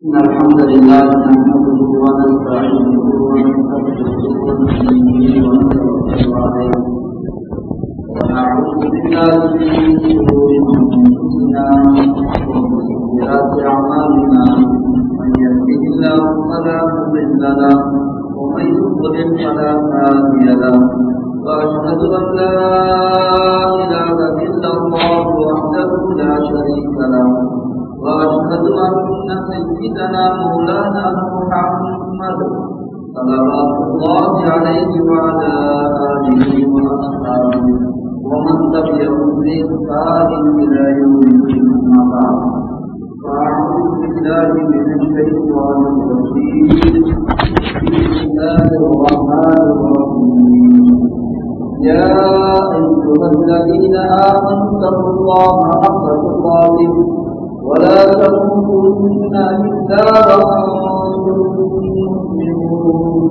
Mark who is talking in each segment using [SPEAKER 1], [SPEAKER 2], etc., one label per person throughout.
[SPEAKER 1] إن الحمد لله نحمده ونستعينه ونستغفره ونؤمن به ونتوكل عليه ونعوذ بالله من شرور أنفسنا ومن سيئات أعمالنا من يهده الله فلا مضل له ومن يضلل فلا هادي له وأشهد أن لا إله إلا الله وحده لا شريك له وأشهد أن سيدنا مولانا محمد صلوات الله عليه وعلى آله وأصحابه ومن تبعهم بإحسان إلى يوم الدين أما بعد فأعوذ بالله من الشيطان الرجيم بسم الله الرحمن الرحيم يا أيها الذين آمنوا اتقوا الله حق تقاته ولا تموتن إلا وأنتم مسلمون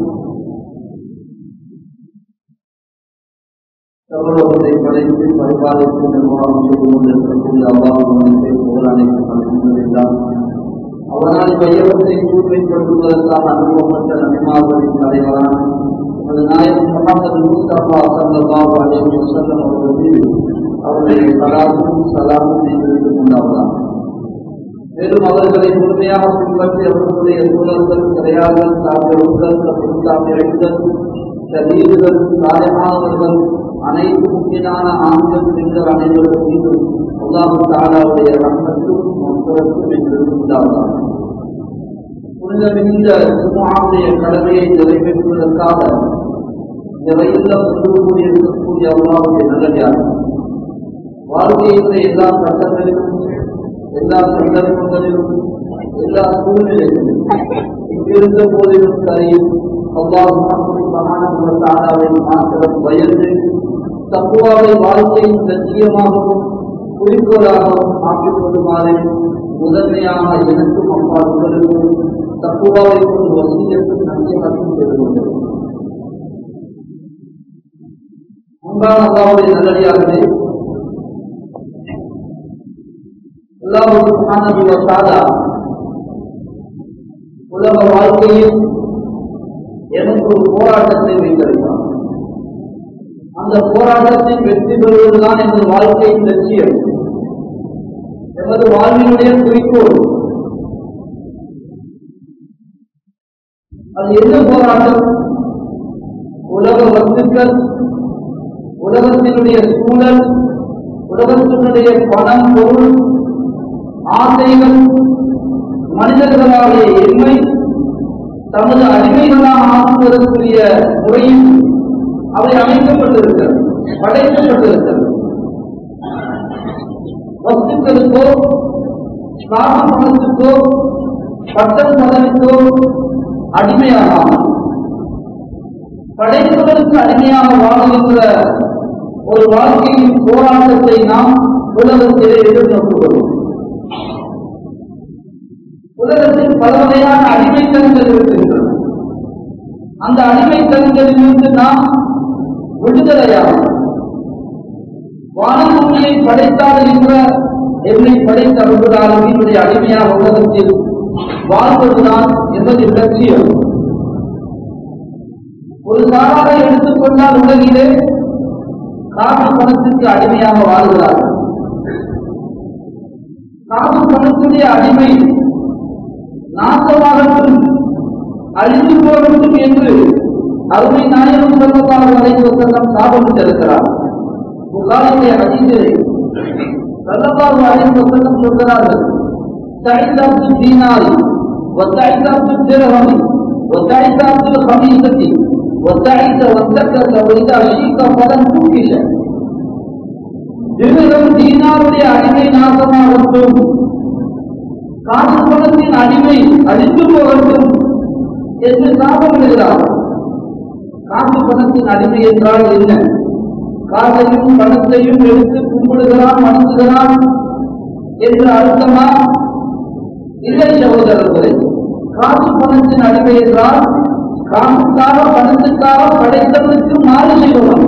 [SPEAKER 1] சர்வத்தை படைத்து பரிபாலித்து நிர்வாகம் செய்து கொண்டிருக்கக்கூடிய அல்லாஹுவை புகழனைக்கு அவனால் வையவத்தை கூர்மைப்படுத்துவதற்கான அனுபவப்பட்ட நபிமார்களின் தலைவரான நமது நாயகம் முகமது முஸ்தபா சல்லாஹு அலைஹி வஸல்லம் அவர்கள் மீது அவருடைய சலாமும் சலாமும் செய்திருந்து கொண்டாவலாம் மேலும் அவர்களை முழுமையாக பின்பற்றி அவர்களுடைய சூழல்கள் கிடையார்கள் சாப்பியவர்கள் சாப்பியர்கள் சரீர்கள் சாயமானவர்கள் அனைத்து முக்கியமான ஆண்கள் பெண்கள் அனைவரும் மீதும் அல்லாஹு தாலாவுடைய ரத்தத்தும் மக்களுக்கும் என்று உண்டாவதாக புனிதமிந்த சுமாவுடைய கடமையை நிறைவேற்றுவதற்காக நிறையெல்லாம் சொல்லக்கூடிய இருக்கக்கூடிய அல்லாவுடைய நல்லடியாக வாழ்க்கையினுடைய எல்லா கட்டங்களிலும் எல்லா சந்தர்ப்பங்களிலும் எல்லா சூழ்நிலைகளிலும் இங்கிருந்த போதிலும் சரி அவ்வாறு மகானவை மாத்திரம் பயந்து தப்புவாவை வாழ்க்கையின் லட்சியமாகவும் குறிக்கோளாகவும் ஆக்கிக் கொள்ளுமாறு முதன்மையாக எனக்கும் அப்பா உங்களுக்கும் தப்புவாவை கொண்டு வசீகத்தும் நன்றியமாக்கும் செய்து கொண்டது முன்பான அல்லாவுடைய நல்லடியாகவே அல்லாஹால உலக வாழ்க்கையில் எனக்கு ஒரு போராட்டத்தை வைத்திருக்கிறார் அந்த போராட்டத்தில் வெற்றி பெறுவதுதான் எனது வாழ்க்கையின் லட்சியம் எனது வாழ்வினுடைய குறிக்கோள் அது என்ன போராட்டம் உலக வஸ்துக்கள் உலகத்தினுடைய சூழல் உலகத்தினுடைய பணம் பொருள் ஆசைகள் மனிதர்களாகிய எண்மை தமது அடிமைகளாக ஆக்குவதற்குரிய முறையில் அவை அமைக்கப்பட்டிருக்கிறது படைக்கப்பட்டிருக்கிறது வஸ்துக்களுக்கோ காம பணத்துக்கோ பட்டம் பதவிக்கோ அடிமையாகாமல் படைப்புகளுக்கு அடிமையாக வாழ்கின்ற ஒரு வாழ்க்கையின் போராட்டத்தை நாம் உலகத்திலே எதிர்நோக்குகிறோம் உலகத்தில் பல வகையான அடிமைத்தனங்கள் இருக்கின்றன அந்த அடிமைத்தனங்களிலிருந்து நாம் விடுதலையாகும் வானபூமியை படைத்தாடுகின்ற என்னை படைத்த அன்புடாளர்களுடைய அடிமையாக உலகத்தில் வாழ்வதுதான் என்பது லட்சியம் ஒரு சாராக எடுத்துக்கொண்டால் உலகிலே காசு பணத்திற்கு அடிமையாக வாழ்கிறார்கள் காசு பணத்துடைய அடிமை நாசமாகட்டும் அழிந்து போகட்டும் என்று அருமை நாயகம் சொல்வதாக வரைந்து செல்லம் சாபமிட்டிருக்கிறார் புகாரிலே அடிந்ததை சல்லபாபு அழைந்து செல்லம் சொல்கிறார்கள் சைதாப்து தீனாரி ஒத்தாய்தாப்து திரகமி ஒத்தாய்தாப்து ஹமீசத்தி ஒத்தாய்த வந்தக்க வைதா ஷீக்க பதம் தூக்கிஷ திருகம் தீனாருடைய அடிமை நாசமாகட்டும் காசு பணத்தின் அடிமை அழிந்து போகட்டும் என்று சாபமிடுகிறார் காசு பணத்தின் அடிமை என்றால் என்ன காசையும் பணத்தையும் எடுத்து கும்பிடுகிறான் வணங்குகிறான் என்று அர்த்தமா இல்லை சகோதரர்களே காசு பணத்தின் அடிமை என்றால் காசுக்காக பணத்துக்காக படைத்தவனுக்கு மாறு செய்வன்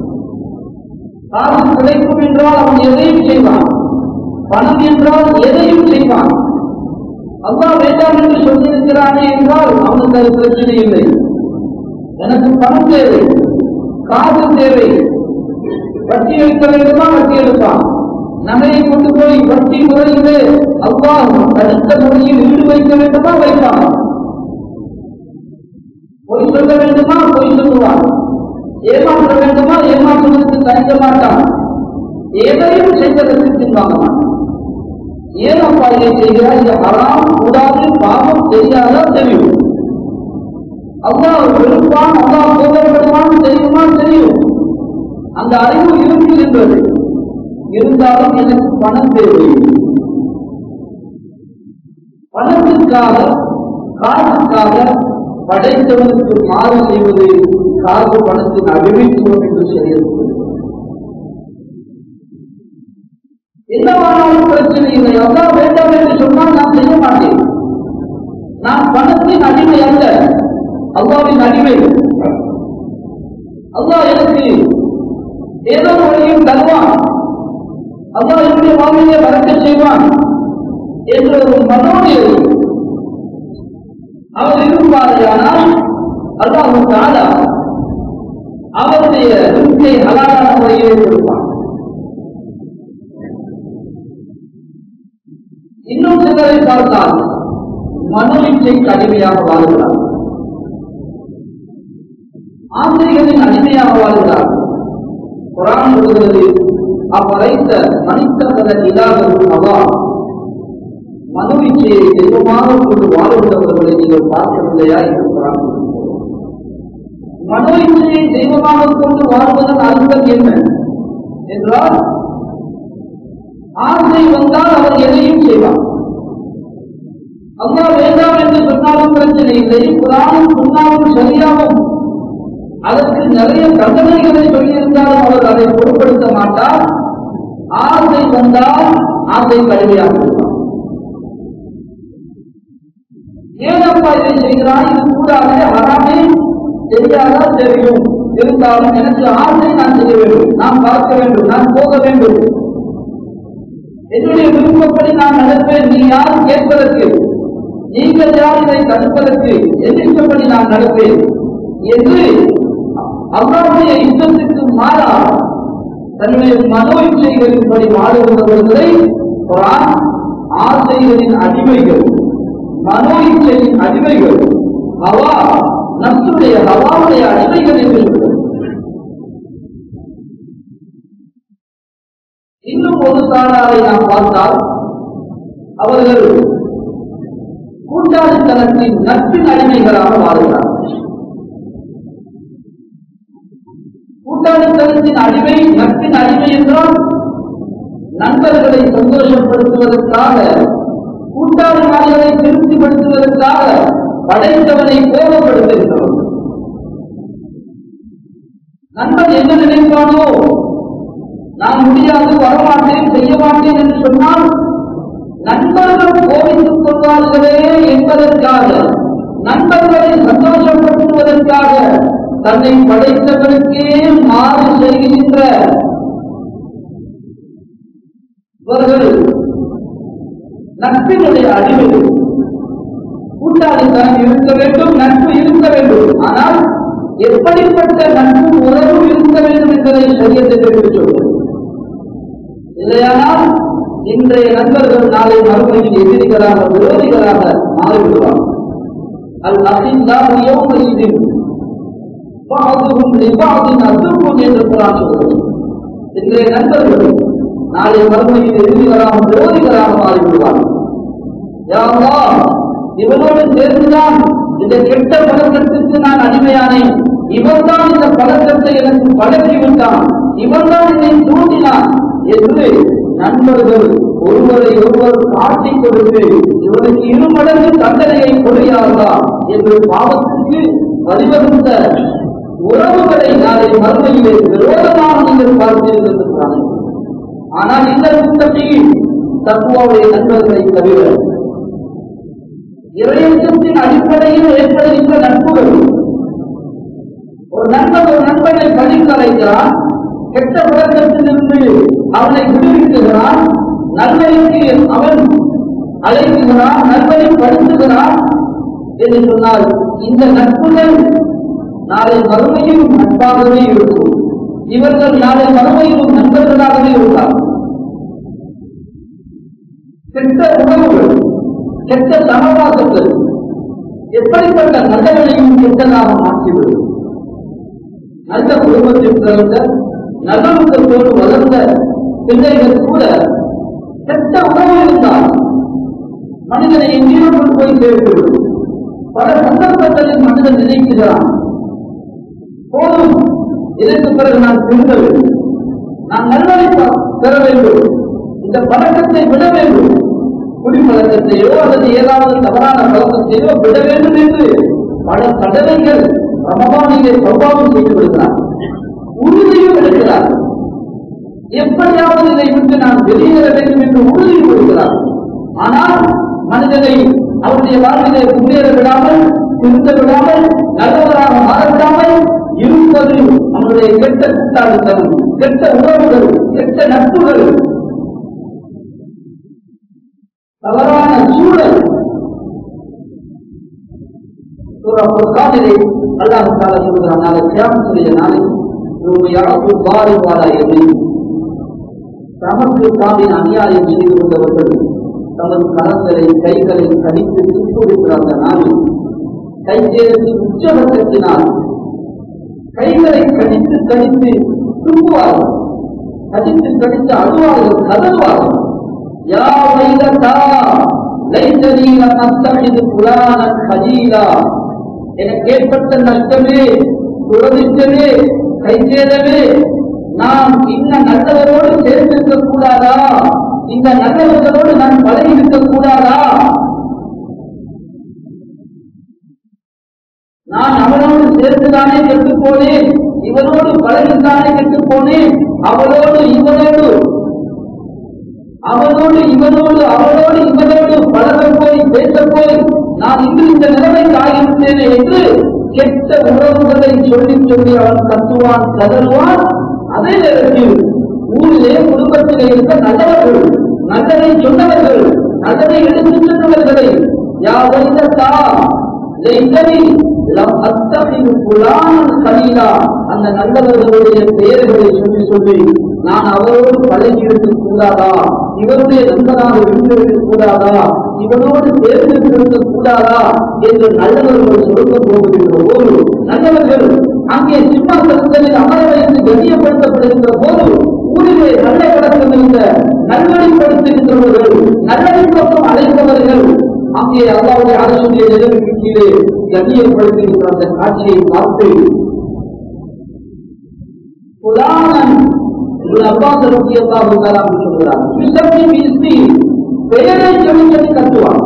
[SPEAKER 1] காசு கிடைக்கும் என்றால் அவன் எதையும் செய்வான் பணம் என்றால் எதையும் செய்வான் அல்லாஹ் வேண்டாம் என்று சொல்லியிருக்கிறானே என்றால் அவனுக்கு அது பிரச்சனை இல்லை எனக்கு பணம் தேவை காசு தேவை வட்டி வைக்க வேண்டுமா வட்டி எடுப்பான் நகையை கொண்டு போய் வட்டி முறையிலே அல்லாஹ் தடுத்த முறையில் ஈடு வைக்க வேண்டுமா வைப்பான் பொய் சொல்ல வேண்டுமா பொய் சொல்லுவான் ஏமாற்ற வேண்டுமா ஏமாற்றுவதற்கு தயங்க மாட்டான் எதையும் செய்வதற்கு பின்வாங்க மாட்டான் ஏன் அப்பா இதை செய்கிறார் இது ஹராம் கூடாது பாவம் தெரியாதா தெரியும் அல்லாஹ் வெறுப்பான் அல்லாஹ் கோபப்படுவான் தெரியுமா தெரியும் அந்த அறிவு இருக்கின்றது இருந்தாலும் எனக்கு பணம் தேவை பணத்திற்காக காசுக்காக படைத்தவனுக்கு மாறு செய்வது காசு பணத்தின் அடிமைத்துவம் என்று சொல்லியிருக்கிறது என்னவானாலும் பிரச்சனை இல்லை அதான் வேண்டாம் என்று சொன்னால் நான் செய்ய மாட்டேன் நான் பணத்தின் அடிமை அல்ல அல்லாவின் அடிமை அல்லாஹ் எனக்கு ஏதோ வழியும் தருவான் அல்லாஹ் என்னுடைய வாழ்க்கையை வளர்க்க செய்வான் என்ற ஒரு மனோநிலை அவர் இருப்பாரையானால் அல்லாஹ் தாலா அவருடைய ரிஸ்கை ஹலாலான முறையிலே கொடுப்பான் இன்னும் சிலரை பார்த்தால் மனோ இச்சைக்கு அடிமையாக வாழ்கிறார் ஆசிரியர்களின் அடிமையாக வாழ்கிறார் குரான் சொல்கிறது அவ்வளைத்த மனிதர்கள இல்லாதது அவா மனோ இச்சையை தெய்வமாக கொண்டு வாழ்கிறவர்களை நீங்கள் பார்க்கவில்லையா என்று குரான் சொல்கிறது. மனோ இச்சையை தெய்வமாக கொண்டு வாழ்வதன் அர்த்தம் என்ன என்றால் ஆசை வந்தால் அவர் எதையும் செய்வார் அம்மா வேண்டாம் என்று சொன்னாலும் பிரச்சனை இல்லை குரானும் சொன்னாலும் சரியாகும் அதற்கு நிறைய தண்டனைகளை சொல்லியிருந்தாலும் அவர் அதை பொருட்படுத்த மாட்டார் ஆசை வந்தால் ஆசை கடுமையாக இருப்பார் ஏனப்பா இதை செய்கிறான் இது கூடாது ஹராமே தெரியாதா தெரியும் இருந்தாலும் எனக்கு ஆசை நான் செய்ய வேண்டும் நான் பார்க்க வேண்டும் நான் போக வேண்டும் என்னுடைய விருப்பப்படி நான் நடப்பேன் நீ யார் கேட்பதற்கு நீங்கள் யார் இதை தடுப்பதற்கு எதிர்க்கப்படி நான் நடப்பேன் என்று அல்லாவுடைய இஷ்டத்துக்கு மாறா தன்னுடைய மனோ இச்சைகளின்படி வாழுகிறவர்களை குரான் ஆசைகளின் அடிமைகள் மனோ இச்சையின் அடிமைகள் ஹவா நப்சுடைய ஹவாவுடைய அடிமைகள் என்று சொல்கிறது இன்னும் ஒரு சாராரை நாம் பார்த்தால் அவர்கள் கூட்டாளித்தனத்தின் நட்பின் அடிமைகளாக வாழ்கிறார் கூட்டாளித்தனத்தின் அடிமை நட்பின் அடிமை என்றால் நண்பர்களை சந்தோஷப்படுத்துவதற்காக கூட்டாளிமார்களை திருப்திப்படுத்துவதற்காக படைத்தவனை கோபப்படுத்துகிறவர் நண்பன் என்ன நினைப்பானோ நான் முடியாது வரமாட்டேன் செய்ய மாட்டேன் என்று சொன்னால் நண்பர்கள் கோபித்துக் கொள்வார்களே என்பதற்காக நண்பர்களை சந்தோஷப்படுத்துவதற்காக தன்னை படைத்தவனுக்கே மாறு செய்கின்ற இவர்கள் நட்பினுடைய அடிமை கூட்டாளித்தான் இருக்க வேண்டும் நட்பு இருக்க வேண்டும் ஆனால் எப்படிப்பட்ட நட்பு உறவு இருக்க வேண்டும் என்பதை சரியத்தை சொல்வது இல்லையானால் இன்றைய நண்பர்கள் நாளை மறுமையில் எதிரிகளாக விரோதிகளாக மாறிவிடுவார் அல் அசிந்தாதியும் பாதுகும் நிபாதின் அசுக்கும் என்று குரான் சொல்கிறது இன்றைய நண்பர்கள் நாளை மறுமையில் எதிரிகளாக விரோதிகளாக மாறிவிடுவார் யாவா இவனோடு சேர்ந்துதான் இந்த கெட்ட பழக்கத்திற்கு நான் அடிமையானேன் இவன்தான் இந்த பழக்கத்தை எனக்கு பழக்கி விட்டான் இவன்தான் என்னை தூண்டினான் என்று நண்பர்கள் ஒருவரை ஒருவர் காட்டிக் கொடுத்து இவனுக்கு இரு மடங்கு தண்டனையை கொடுக்கிறார்களா என்று பாவத்திற்கு வழிவகுத்த உறவுகளை நாளை மறுமையிலே விரோதமாக நீங்கள் பார்த்திருக்கிறார்கள் ஆனால் இந்த புத்தகையில் தத்துவாவுடைய நண்பர்களை தவிர இறையச்சத்தின் அடிப்படையில் ஏற்படுகின்ற நட்புகள் ஒரு நண்பன் ஒரு நண்பனை படிக்க அழைக்கிறான் கெட்ட பழக்கத்திலிருந்து அவனை விடுவிக்குகிறான் நல்லைக்கு அவன் அழைக்குகிறான் நல்வழிப்படுத்துகிறான் என்று சொன்னால் இந்த நட்புகள் நாளை மறுமையிலும் நட்பாகவே இருக்கும் இவர்கள் நாளை மறுமையிலும் நண்பர்களாகவே இருப்பார் கெட்ட உணவுகள் கெட்ட சமவாசங்கள் எப்படிப்பட்ட நல்லவனையும் கெட்டதாக மாற்றிவிடும் நல்ல குடும்பத்தில் பிறந்த நல்லொழுக்கத்தோடு வளர்ந்த பிள்ளைகள் கூட கெட்ட உணவு இருந்தால் மனிதனை எங்கேயோ கொண்டு போய் சேர்த்துவிடும் பல சந்தர்ப்பங்களில் மனிதன் நினைக்கிறான் போதும் இதற்கு பிறகு நான் திருந்த வேண்டும் நான் நல்வழி பெற வேண்டும் இந்த பழக்கத்தை விட வேண்டும் குடிப்பழக்கத்தையோ அல்லது ஏதாவது தவறான பழக்கத்தையோ விட வேண்டும் என்று பல தடவைகள் ரமபானிலே சௌபாவம் செய்து விடுகிறார் உறுதியும் எடுக்கிறார் எப்படியாவது இதை விட்டு நான் வெளியேற வேண்டும் என்று உறுதி கொடுக்கிறார் ஆனால் மனிதனை அவருடைய வாழ்விலே முன்னேற விடாமல் திருத்த விடாமல் நல்லவராக மாற விடாமல் இருப்பது நம்முடைய கெட்ட கூட்டாளித்தனம் கெட்ட உறவுகள் கெட்ட நட்புகள் தவறான சூழல் காலிலே அல்லாஹ் தால சொல்கிறான் நாளை கியாமத்துடைய நாளை யாருக்கு பாரி பாரா என்னை தமக்கு தாமின் அநியாயம் செய்து கொண்டவர்கள் தமது கரங்களை கைகளை கடித்து துப்புடுகிற அந்த நாளில் கைச்சேர்த்து உச்சபட்சத்தினால் கைகளை கடித்து கடித்து துப்புவார்கள் கடித்து கடித்து அழுவார்கள் கதறுவார்கள் யா வைலதா லைத்தனி லம் அத்தஹிது ஃபுலானன் கலீலா எனக்கு ஏற்பட்ட நஷ்டமே துரதிஷ்டமே கைசேதமே நாம் இந்த நல்லவரோடு சேர்ந்திருக்க கூடாதா இந்த நல்லவர்களோடு நான் பழகி இருக்க கூடாதா நான் அவனோடு சேர்ந்துதானே கெட்டு போனேன் இவனோடு பழகித்தானே கெட்டு போனேன் அவளோடு இவனோடு அவனோடு இவனோடு அவளோடு இவனோடு பழக போய் பேச போய் நான் இன்று இந்த நிலைமைக்கு ஆகிவிட்டேனே என்று கெட்ட உறவுகளை சொல்லி சொல்லி அவன் கத்துவான் கதறுவான் அதே நேரத்தில் ஊரிலே குடும்பத்திலே இருந்த நல்லவர்கள் நல்லதை சொன்னவர்கள் நல்லதை எடுத்துச் சென்றவர்களை யாவைந்தா லைத்தனி லம் அத்தகிது புலானன் கலீலா அந்த நல்லவர்களுடைய பெயர்களை சொல்லி சொல்லி நான் அவரோடு பழகி இருக்க கூடாதா இவருடைய நண்பனாக இருந்திருக்க கூடாதா இவனோடு சேர்ந்து இருக்க கூடாதா என்று நல்லவர்கள் சொல்ல போகின்ற போது நல்லவர்கள் அங்கே சிம்மாசனத்தில் அமர வைத்து கண்ணியப்படுத்தப்படுகின்ற போது ஊரிலே நல்ல பழக்கம் இருந்த நல்வழிப்படுத்துகின்றவர்கள் நல்லதை பக்கம் அழைத்தவர்கள் அங்கே அல்லாவுடைய அரசுடைய நிலைமைக்கு கீழே கண்ணியப்படுத்துகின்ற அந்த காட்சியை பார்த்து புலானன் ஒரு அப்பாஸ் ரத்தியல்லாஹு தஆலா சொல்கிறார் விசப்பி வீசி பெயரை சொல்லி சொல்லி கத்துவான்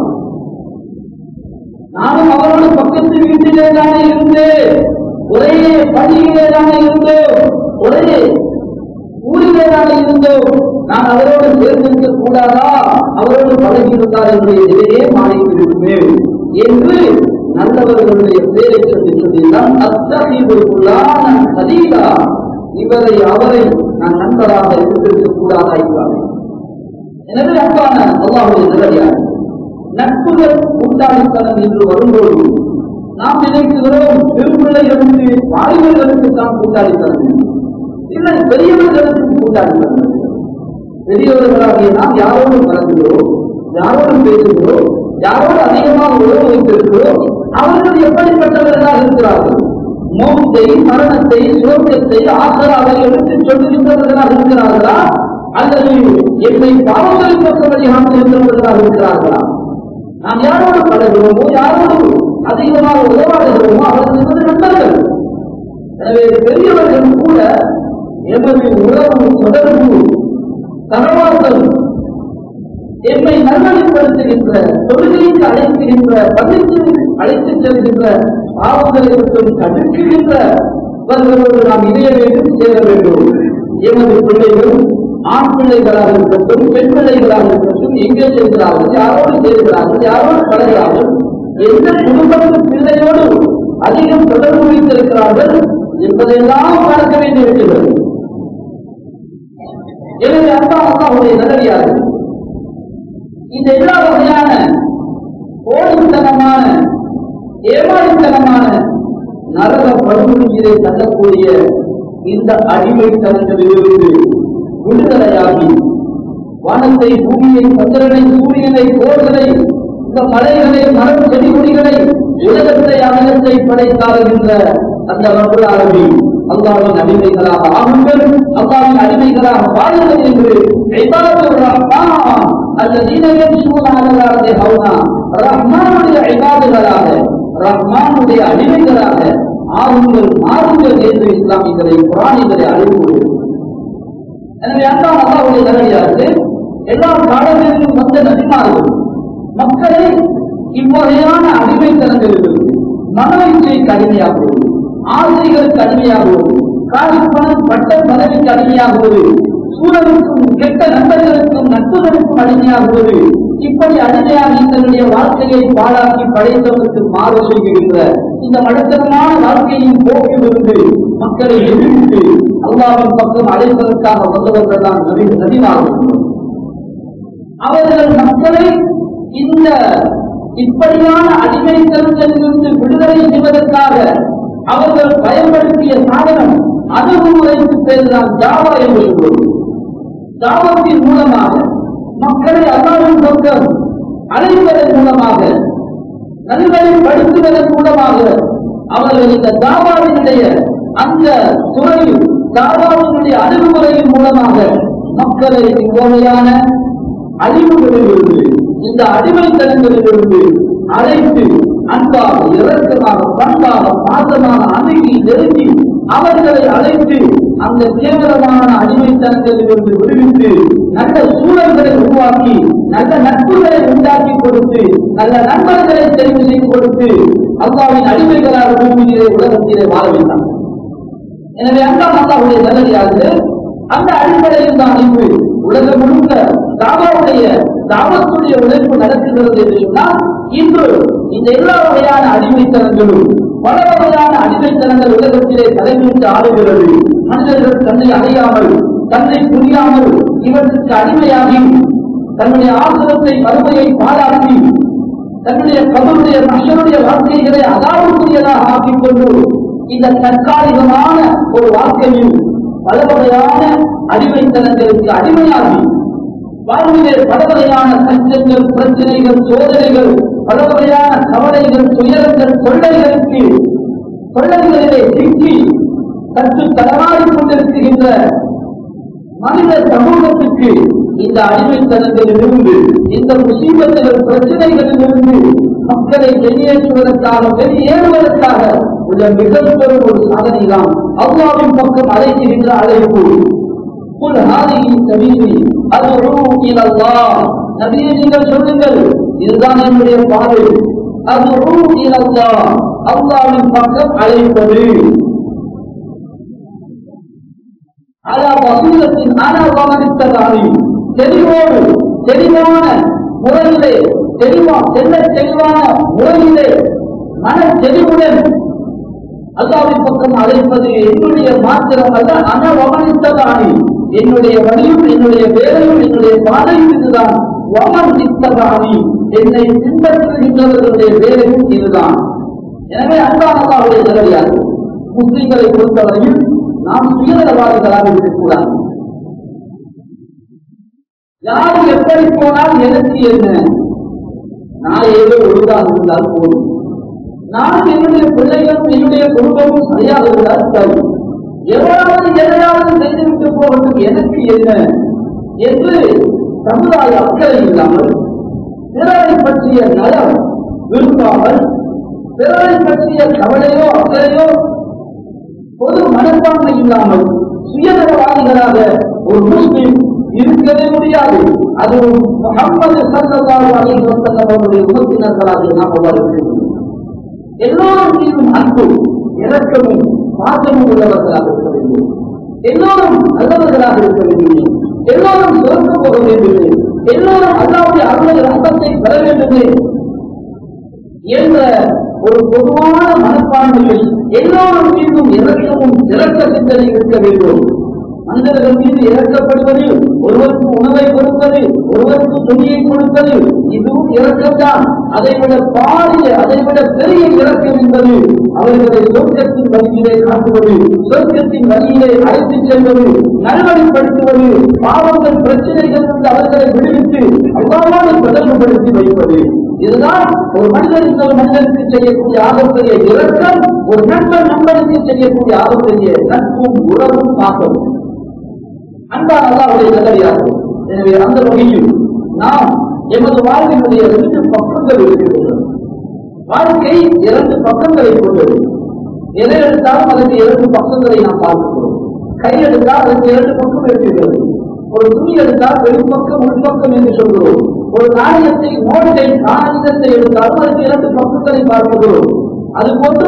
[SPEAKER 1] நானும் அவரோட பக்கத்து வீட்டிலே தானே இருந்தேன் ஒரே பள்ளியிலே தானே இருந்தோம் ஒரே ஊரிலே தானே இருந்தோம் நான் அவரோடு சேர்ந்திருக்க கூடாதா அவரோடு பழகி இருந்தார் என்னுடைய நிலையே மாறியிருக்குமே என்று நல்லவர்களுடைய பேரை சொல்லி சொல்லிதான் அத்தகையுள்ளான சதீதா இவரை அவரை நான் நண்பராக இருந்திருக்க கூடாதா என்றார் எனவே அன்பான அல்லாஹுடைய நிலையார் நட்புகள் கூட்டாளித்தனம் என்று வரும்போது நாம் நினைக்கிறோம் பெரும்பிள்ளைகளுக்கு வாலிபர்களுக்கு தான் கூட்டாளித்தனம் இல்லை பெரியவர்களுக்கு கூட்டாளித்தனம் பெரியவர்களாகிய நாம் யாரோடு பழகுகிறோம் யாரோடு பேசுகிறோம் யாரோடு அதிகமாக உறவு வைத்திருக்கிறோம் அவர்கள் எப்படிப்பட்டவர்களாக இருக்கிறார்கள் மௌத்தை மரணத்தை சுரங்கத்தை ஆசராவை எடுத்துச் சொல்லுகின்றவர்களாக இருக்கிறார்களா அல்லது என்னை பாவங்களின் பக்கம் வழியாக இருந்தவர்களாக இருக்கிறார்களா நாம் யாரோடு பழகிறோமோ யாரோடு அதிகமாக உறவாடுகிறோமோ அவர்கள் என்பது நண்பர்கள் எனவே பெரியவர்கள் கூட எமது உறவு தொடர்பு தரவாசல் என்னை நல்வழிப்படுத்துகின்ற தொழுகைக்கு அழைக்கின்ற பள்ளிக்கு அழைத்துச் செல்கின்ற பாவங்களை விட்டும் தடுக்கின்றவர்களோடு நாம் இணைய வேண்டும் சேர வேண்டும் எமது பிள்ளைகள் ஆண் பிள்ளைகளாக இருக்கட்டும் பெண் பிள்ளைகளாக இருக்கட்டும் எங்கே செல்கிறார்கள் யாரோடு சேர்கிறார்கள் யாரோடு பழகிறார்கள் எந்த குடும்பத்து பிள்ளையோடு அதிகம் தொடர்பு வைத்திருக்கிறார்கள் என்பதையெல்லாம் பார்க்க வேண்டியிருக்கிறது எனவே அல்லாஹ் அல்லாஹுடைய நல்லடியார்கள் இந்த எல்லா வகையான கோடித்தனமான ஏமாளித்தனமான நரக படுகொலையிலே தள்ளக்கூடிய இந்த அடிமைத்தனங்களிலிருந்து விடுதலையாகி வானத்தை பூமியை சந்திரனை சூரியனை கோள்களை இந்த மலைகளை மரம் செடி கொடிகளை உலகத்தை அகலத்தை படைத்தாருகின்ற அந்த ரபுல் அரபி அல்லாவின் அடிமைகளாக ஆகுங்கள் அல்லாவின் அடிமைகளாக வாழுங்கள் என்று இபாதுர் ரஹ்மான் அல்லதீன யம்ஷூன அலல் அர்தி ஹௌனா ரஹ்மானுடைய இபாதுகளாக ரஹ்மானுடைய அடிமைகளாக ஆகுங்கள் மாறுங்கள் என்று இஸ்லாம் இதனை குரான் இதனை அழைப்பு எனவே அல்லாஹ் அல்லாஹ்வுடைய நகரியாருக்கு எல்லா காலங்களிலும் வந்த நபிமார்கள் மக்களை இவ்வகையான அடிமைத்தனங்களிலிருந்து மன இச்சைக்கு அடிமையாகுவது ஆசைகளுக்கு அடிமையாகுவது காசு பணம் பட்ட பதவிக்கு அடிமையாகுவது சூழலுக்கும் கெட்ட நண்பர்களுக்கும் நட்புகளுக்கும் அடிமையாகுவது இப்படி அடிமையாக தன்னுடைய வாழ்க்கையை பாழாக்கி படைத்தவருக்கு மாறு செய்கின்ற இந்த மடத்தனமான வாழ்க்கையின் போக்கிலிருந்து மக்களை எதிர்த்து அல்லாவின் பக்கம் அழைப்பதற்காக வந்தவர்கள் தான் நபி நபிமார்கள் அவர்கள் மக்களை இந்த இப்படியான அடிமைத்தனத்திலிருந்து விடுதலை செய்வதற்காக அவர்கள் பயன்படுத்திய சாதனம் அணுகுமுறைக்கு பேர்தான் ஜாவா என்று சொல்வது ஜாவத்தின் மூலமாக மக்களை அல்லாவின் பக்கம் அழைப்பதன் மூலமாக நல்வழிப்படுத்துவதன் மூலமாக அவர்கள் இந்த தாவாவினுடைய அந்த துறையில் தாவாவினுடைய அணுகுமுறையின் மூலமாக மக்களை இவ்வகையான அழிவுகளிலிருந்து இந்த அடிமைத்தனங்களிலிருந்து அழைத்து அன்பாக இறக்கமாக பண்பாக பாசமாக அணுகி நெருங்கி அவர்களை அழைத்து அந்த கேவலமான அடிமைத்தனங்களிலிருந்து விடுவித்து நல்ல சூழல்களை உருவாக்கி நல்ல நட்புகளை உண்டாக்கி கொடுத்து நல்ல நண்பர்களை தெரிவு செய்து கொடுத்து அல்லாவின் அடிமைகளாக பூமியிலே உலகத்திலே வாழ வேண்டாம் எனவே அல்லாஹ் அல்லாவுடைய நல்லதாகிறது அந்த அடிப்படையில் தான் இன்று உலகம் முழுக்க தாவாவுடைய தாவத்துடைய உழைப்பு நடத்துகிறது என்று சொன்னால் இன்று இந்த எல்லா வகையான அடிமைத்தனங்களும் பல வகையான அடிமைத்தனங்கள் உலகத்திலே தலைமையிட்டு ஆடுகிறது மனிதர்கள் தன்னை அறியாமல் தன்னை புரியாமல் இவற்றுக்கு அடிமையாகி தன்னுடைய ஆசிரத்தை மறுமையை பாராட்டி தன்னுடைய கபருடைய மஷருடைய வாழ்க்கைகளை அதாவுக்குரியதாக ஆக்கிக் கொண்டு இந்த தற்காலிகமான ஒரு வாழ்க்கையில் பல வகையான அடிமைத்தனங்களுக்கு அடிமையாகி வாழ்விலே பல வகையான கஷ்டங்கள் பிரச்சனைகள் சோதனைகள் பல வகையான கவலைகள் துயரங்கள் கொள்ளைகளுக்கு கொள்ளைகளிலே சிக்கி சற்று தடமாறிக் கொண்டிருக்கின்ற மனித சமூகத்துக்கு இந்த அடிமைத்தனங்களிலிருந்து இந்த முசீபத்துகள் பிரச்சனைகளிலிருந்து மக்களை வெளியேற்றுவதற்காக வெளியேறுவதற்காக உள்ள மிகப்பெரும் ஒரு சாதனை தான் அல்லாவின் பக்கம் அழைக்கின்ற அழைப்பு قل هذه سبيلي أدعو إلى الله நபியை நீங்கள் சொல்லுங்கள் இதுதான் என்னுடைய பாதை أدعو إلى الله அல்லாவின் பக்கம் அழைப்பது على بصيرة أنا ومن اتبعني தெளிவோடு தெளிவான முறையிலே தெளிவா தெல்ல தெளிவான முறையிலே மன தெளிவுடன் அல்லாவின் பக்கம் அழைப்பது என்னுடைய மாத்திரம் அல்ல அனவமனித்ததானி என்னுடைய வழியும் என்னுடைய வேலையும் என்னுடைய பாதையும் இதுதான் வமன் நித்ததானி என்னை பின்பற்றுகின்றவர்களுடைய வேலையும் இதுதான் எனவே அன்பான அல்லாவுடைய நிலையாது முஸ்லிம்களை பொறுத்தவரையில் நாம் சுயநலவாதிகளாக இருக்கக்கூடாது யார் எப்படி போனால் எனக்கு என்ன நான் ஏதோ ஒழுங்காக இருந்தால் போதும் நான் என்னுடைய பிள்ளைகளும் என்னுடைய குடும்பமும் சரியாக இருந்தால் சரி எவராவது எதையாவது செய்துவிட்டு போகட்டும் எனக்கு என்ன என்று சமுதாய அக்கறை இல்லாமல் பிறரை பற்றிய நலம் விரும்பாமல் பிறரை பற்றிய கவலையோ அக்கறையோ பொது மனப்பான்மை இல்லாமல் சுயநலவாதிகளாக ஒரு முஸ்லிம் இருக்கவே முடியாது அது முகமது சல்லல்லாஹு அலைஹி வஸல்லம் அவருடைய உமத்தினர்களாக நாம் வாழ்கிறோம் எல்லோரும் மீதும் அன்பும் இரக்கமும் பாசமும் உள்ளவர்களாக இருக்க வேண்டும் எல்லோரும் நல்லவர்களாக இருக்க வேண்டும் எல்லோரும் சிறந்து போக வேண்டும் எல்லோரும் அல்லாவுடைய அருளை ரத்தத்தை பெற வேண்டும் என்ற ஒரு பொதுவான மனப்பான்மையில் எல்லோரும் மீதும் இரக்கமும் இறக்க சிந்தனை இருக்க வேண்டும் மனிதர்கள் மீது இறக்கப்படுவது ஒருவருக்கு உணவை கொடுப்பது ஒருவருக்கு துணியை கொடுப்பது இதுவும் இறக்கம்தான் அதை விட பாரிய அதை விட பெரிய இறக்கம் என்பது அவர்களை சொர்க்கத்தின் வழியிலே காட்டுவது சொர்க்கத்தின் வழியிலே அழைத்துச் செல்வது நல்வழிப்படுத்துவது பாவங்கள் பிரச்சனைகள் இருந்து அவர்களை விடுவித்து அவ்வாறு தொடர்புபடுத்தி வைப்பது இதுதான் ஒரு மனிதனுக்கு ஒரு மனிதனுக்கு செய்யக்கூடிய ஆபத்தைய இறக்கம் ஒரு நண்பன் நண்பனுக்கு செய்யக்கூடிய ஆபத்தைய நட்பும் உறவும் பாசம் அன்பான அல்லாவுடைய நல்லடியார்கள் எனவே அந்த வகையில் நாம் எமது வாழ்வினுடைய ரெண்டு பக்கங்கள் இருக்கின்றன வாழ்க்கை இரண்டு பக்கங்களை கொண்டது எதை எடுத்தாலும் அதற்கு இரண்டு பக்கங்களை நாம் பார்க்கிறோம் கை எடுத்தால் அதற்கு இரண்டு பக்கம் இருக்கிறது ஒரு துணி எடுத்தால் வெளிப்பக்கம் உள்பக்கம் என்று சொல்கிறோம் ஒரு நாணயத்தை நோட்டை காகிதத்தை எடுத்தாலும் அதற்கு இரண்டு பக்கங்களை பார்க்கிறோம் அது போன்று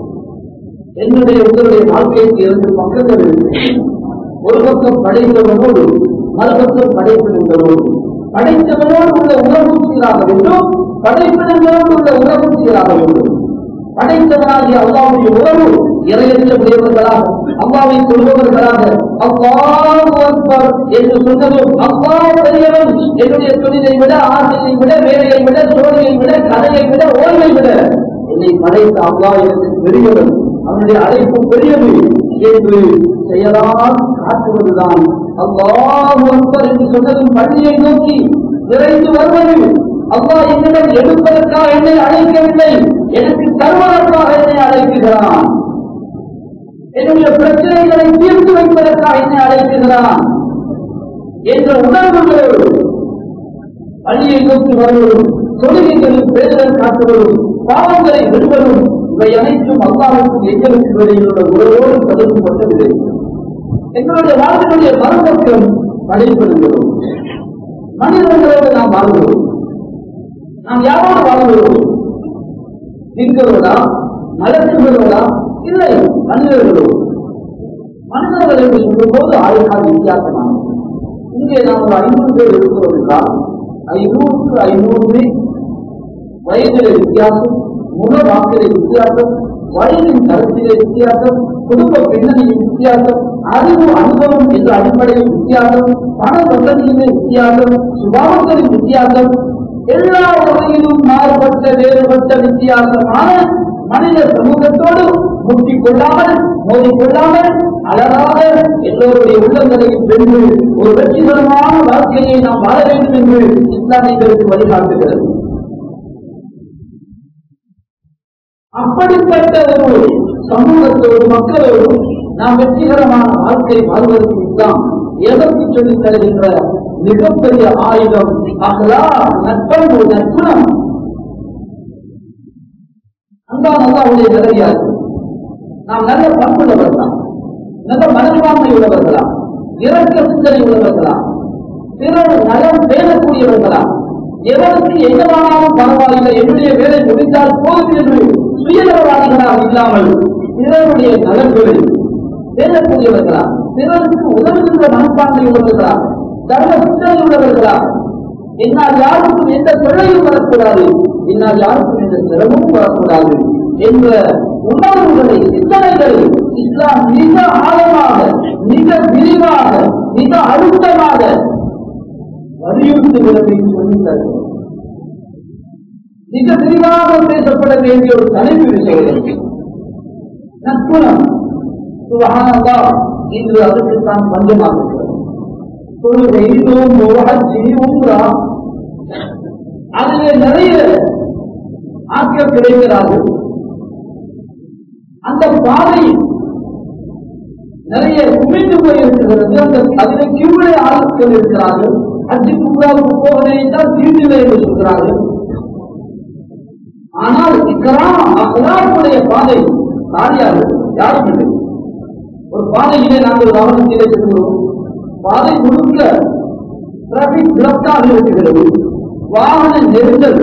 [SPEAKER 1] என்னுடைய உங்களுடைய வாழ்க்கைக்கு இரண்டு பக்கங்கள் இருக்கின்றன ஒரு பக்கம் படைத்தவனோடு மறுபக்கம் படைப்பினங்களோடு படைத்தவனோடு உள்ள உறவும் சீராக வேண்டும் படைப்பினங்களோடு உள்ள உறவும் சீராக வேண்டும் படைத்தவனாகிய அல்லாவுடைய உறவு இறையற்ற உடையவர்களாக அல்லாவை சொல்பவர்களாக அல்லாஹ் அக்பர் என்று சொன்னதும் அல்லாஹ் பெரியவன் என்னுடைய தொழிலை விட ஆசையை விட வேலையை விட சோழியை விட கதையை விட ஓய்வை விட என்னை படைத்த அல்லாஹ் எனக்கு பெரியவன் அவனுடைய அழைப்பு பெரியது என்று செயலால் காட்டுவதுதான் அல்லாஹ் அக்பர் என்று சொன்னதும் பள்ளியை நோக்கி விரைந்து வருவது அல்லாஹ் என்னிடம் எடுப்பதற்காக என்னை அழைக்கவில்லை எனக்கு தருவதற்காக என்னை அழைக்கிறான் என்னுடைய பிரச்சனைகளை தீர்த்து வைப்பதற்காக என்னை அழைக்கிறான் என்ற உணர்வுகளோடு பள்ளியை நோக்கி வருவதும் தொழுகைகளில் பேரிடர் காட்டுவதும் பாவங்களை விடுவதும் இவை அனைத்தும் அல்லாவுக்கும் எங்களுக்கு இடையில் உள்ள உறவோடு தொடர்பு கொண்டது எங்களுடைய வாழ்க்கையுடைய மறுபக்கம் படைப்படுகிறோம் மனிதர்களோடு நாம் வாழ்கிறோம் நாம் யாரோடு வாழ்கிறோம் இருக்கிறோடா மலக்குகளோடா இல்லை மனிதர்களோடு மனிதர்கள் என்று சொல்லும்போது ஆயுள் வித்தியாசமானது இங்கே நாம் ஒரு ஐநூறு பேர் இருக்கிறோம் என்றால் ஐநூறுக்கு ஐநூறு வயதிலே வித்தியாசம் முக வாக்கிலே வித்தியாசம் வயதின் தரத்திலே வித்தியாசம் குடும்ப பின்னணியின் வித்தியாசம் அறிவு அனுபவம் என்ற அடிப்படையில் வித்தியாசம் பண வசதியிலே வித்தியாசம் சுபாவங்களின் வித்தியாசம் எல்லா வகையிலும் மாறுபட்ட வேறுபட்ட வித்தியாசமான மனித சமூகத்தோடு முட்டிக் கொள்ளாமல் மோதிக்கொள்ளாமல் அழகாக எல்லோருடைய உள்ளங்களையும் வென்று ஒரு வெற்றிகரமான வாழ்க்கையை நாம் வாழ வேண்டும் என்று இஸ்லாமியர்களுக்கு வழிகாட்டுகிறது அப்படிப்பட்ட ஒரு சமூகத்தோடு மக்களோடு நாம் வெற்றிகரமான வாழ்க்கை வாழ்வதற்கு இஸ்லாம் எதற்கு சொல்லித் தருகின்ற மிகப்பெரிய ஆயுதம் அகலா நட்பண்பு நற்குணம் அன்பான அல்லாவுடைய நிலையாது நாம் நல்ல பண்புள்ளவர்களா நல்ல மனப்பான்மை உள்ளவர்களா இறக்க சிந்தனை உள்ளவர்களா பிறர் நலம் பேணக்கூடியவர்களா எவருக்கு எங்களானாலும் பரவாயில்லை என்னுடைய வேலை முடிந்தால் போதும் என்று சுயநலவாதிகளாக இல்லாமல் பிறருடைய நலன்களை பேணக்கூடியவர்களா பிறருக்கு உதவுகின்ற மனப்பான்மை உள்ளவர்களா தர்ம சிந்தனை உள்ளவர்களா என்னால் யாருக்கும் எந்த தொழிலையும் வரக்கூடாது என்னால் யாருக்கும் எந்த சிரமமும் வரக்கூடாது என்ற உணர்வுகளை சிந்தனைகளை இஸ்லாம் மிக ஆழமாக மிக விரிவாக மிக அழுத்தமாக வலியுறுத்துகிறது சொல்லுங்கள் மிக விரிவாக பேசப்பட வேண்டிய ஒரு தலைப்பு விஷயம் நற்குணம் சுபஹானல்லா இன்று அதுக்கு தான் பஞ்சமாக இருக்கிறது தொழுகை நோம்பு ஹஜ்ஜி உம்ரா அதிலே நிறைய ஆட்கள் கிடைக்கிறார்கள் அந்த பாதை நிறைய குமிழ்ந்து போயிருக்கிறது அந்த அதிலே கிவுளை ஆட்கள் இருக்கிறார்கள் அஜி கும்ராவுக்கு போவதை தான் தீர்ந்தில்லை என்று சொல்கிறார்கள் ஆனால் இக்கராம் அகலாவுடைய பாதை காலியாக யாரும் இல்லை ஒரு பாதையிலே நாங்கள் வாகனத்திலே செல்கிறோம் பாதை முழுக்க டிராபிக் பிளக்காக இருக்கிறது வாகன நெருங்கல்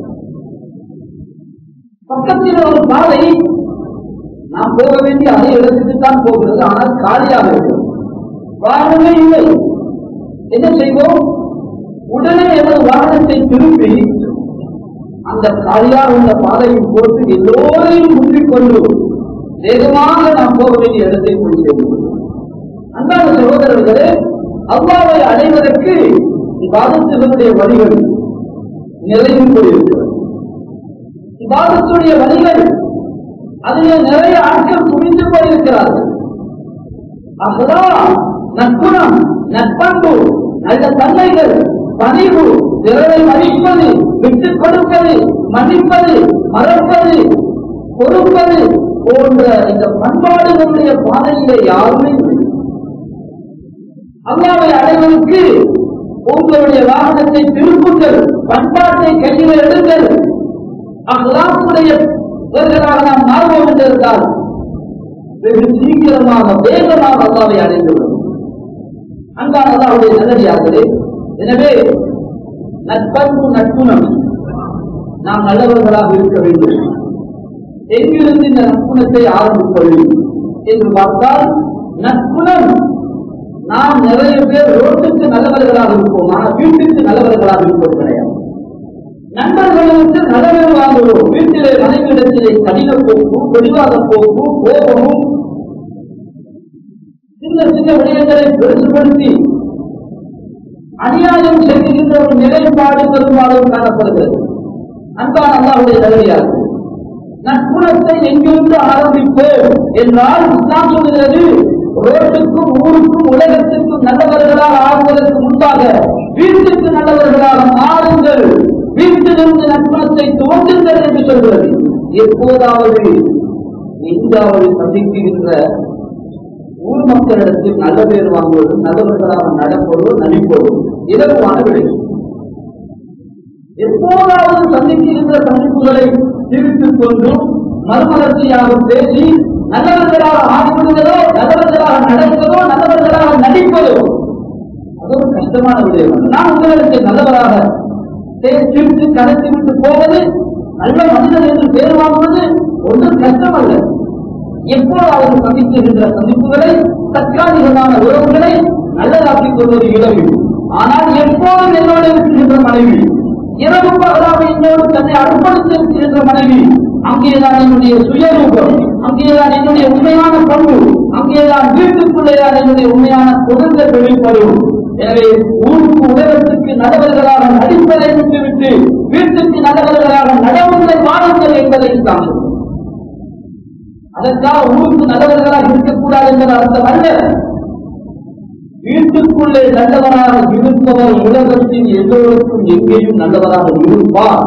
[SPEAKER 1] பக்கத்தில் ஒரு பாதை நாம் போக வேண்டிய அதே இடத்துக்கு தான் போகிறது ஆனால் காலியாக இருக்கிறது வாகனமே இல்லை என்ன செய்வோம் உடனே எனது வாகனத்தை திருப்பி அந்த காலியாக உள்ள பாதையை போட்டு எல்லோரையும் முற்றிக் கொண்டு வேகமாக நாம் போக வேண்டிய இடத்தை போய் சேர்ந்தோம் அன்பான சகோதரர்களே அல்லாவை அடைவதற்கு இவ்வாதத்தினுடைய வழிகள் நிறைவு கொண்டிருக்கிறது இவ்வாதத்துடைய வழிகள் அதிலே நிறைய ஆட்கள் குவிந்து போயிருக்கிறார்கள் அகலா நற்குணம் நற்பண்பு நல்ல தன்மைகள் பணிவு பிறரை மதிப்பது விட்டுக் கொடுப்பது மன்னிப்பது மறப்பது பொறுப்பது போன்ற இந்த பண்பாடுகளுடைய பாதையிலே யாருமே இல்லை. அல்லாவை அடைவதற்கு உங்களுடைய வாகனத்தை திருப்புங்கள் பண்பாட்டை கையில் எடுங்கள் அல்லாவுடைய இவர்களாக நாம் மாறுவோம் என்று இருந்தால் வெகு சீக்கிரமாக வேகமாக அல்லாவை அடைந்துள்ளோம் அன்பான அல்லாவுடைய நல்லடியார்களே எனவே நட்பண்பு நட்புணம் நாம் நல்லவர்களாக இருக்க வேண்டும் எங்கிருந்து இந்த நட்புணத்தை ஆரம்பிப்பது என்று பார்த்தால் நட்புணம் நாம் நிறைய பேர் ரோட்டுக்கு நல்லவர்களாக இருப்போம் ஆனால் வீட்டுக்கு நல்லவர்களாக இருப்பது கிடையாது நண்பர்களுக்கு நலவில் வாங்குவோம் வீட்டிலே மனைவிடத்திலே கடின போக்கும் வெளிவாத போக்கும் கோபமும் சின்ன சின்ன விடயங்களை பெருசுபடுத்தி அநியாயம் செய்கின்ற ஒரு நிலைப்பாடு பெரும்பாலும் காணப்படுகிறது அன்பான அல்லாவுடைய நிலையாக நட்புணத்தை எங்கிருந்து ஆரம்பிப்போம் என்றால் இஸ்லாம் சொல்கிறது ரோட்டுக்கும் ஊருக்கும் உலகத்திற்கும் நல்லவர்களாக ஆகுவதற்கு முன்பாக வீட்டுக்கு நல்லவர்களாக மாறுங்கள் வீட்டிலிருந்து நட்புணத்தை துவங்குங்கள் என்று சொல்கிறது எப்போதாவது எங்காவது சந்திக்கின்ற ஊர் மக்களிடத்தில் நல்ல பேர் வாங்குவதும் நல்லவர்களாக நடப்பதும் நடிப்பதும் இலகுவான விடை எப்போதாவது சந்திக்கின்ற சந்திப்புகளை திருத்திக் கொண்டு மறுமலர்ச்சியாக பேசி நல்லவர்களாக ஆகிவிடுவதோ நல்லவர்களாக நடப்பதோ நல்லவர்களாக நடிப்பதோ அது ஒரு கஷ்டமான விடயம் அல்ல. நான் உங்களுக்கு நல்லவராக திருத்தி கடத்தி விட்டு போவது நல்ல மனிதன் என்று பேர் வாங்குவது ஒன்றும் கஷ்டம் அல்ல எப்போதாவது சந்திக்கின்ற சந்திப்புகளை தற்காலிகமான உறவுகளை நல்லதாக்கிக் கொள்வது இலவு ஆனால் எப்போதும் என்னோடு இருக்கின்ற மனைவி இரவு பகலாக என்னோடு தன்னை அர்ப்பணித்து இருக்கின்ற மனைவி அங்கேதான் என்னுடைய சுயரூபம் அங்கேதான் என்னுடைய உண்மையான பண்பு அங்கேதான் வீட்டுக்குள்ளேதான் என்னுடைய உண்மையான கொடுங்க வெளிப்படும் எனவே ஊருக்கு உலகத்துக்கு நல்லவர்களாக நடிப்பதை விட்டுவிட்டு வீட்டுக்கு நல்லவர்களாக நடவுங்கள் வாழுங்கள் என்பதை தான் அதற்காக ஊருக்கு நல்லவர்களாக இருக்கக்கூடாது என்பது அர்த்தம் அல்ல வீட்டுக்குள்ளே நல்லவராக இருப்பவர் உலகத்தின் எல்லோருக்கும் எங்கேயும் நல்லவராக இருப்பார்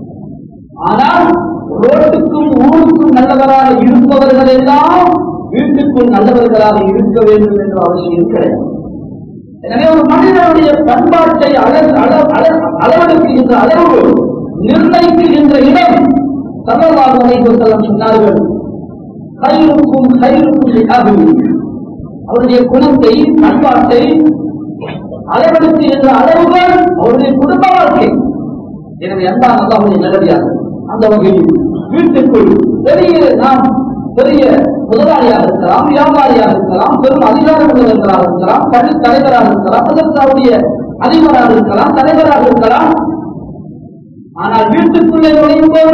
[SPEAKER 1] ஆனால் ரோட்டுக்கும் ஊருக்கும் நல்லவராக இருப்பவர்கள் எல்லாம் வீட்டுக்குள் நல்லவர்களாக இருக்க வேண்டும் என்ற அவசியம் கிடையாது எனவே ஒரு மனிதனுடைய பண்பாட்டை அள- அள- அள- அளவெடுக்கின்ற அளவு நிர்ணயிக்கின்ற இடம் சமமாக செல்லம் சொன்னார்கள் கயிறுக்கும் கயிறுக்கும் லிகாபிஹி. அவருடைய குணத்தை பண்பாட்டை அளவெடுக்கின்ற அளவுகள் அவருடைய குடும்ப வாழ்க்கை எனவே அன்பான அல்லாவுடைய நிலவியாக அந்த வகையில் வீட்டுக்குள் பெரிய நாம் பெரிய முதலாளியாக இருக்கலாம் வியாபாரியாக இருக்கலாம் பெரும் அதிகாரம் உள்ளவர்களாக இருக்கலாம் பள்ளி தலைவராக இருக்கலாம் அதற்காவுடைய அதிபராக இருக்கலாம் தலைவராக இருக்கலாம் ஆனால் வீட்டுக்குள்ளே நுழையும் போது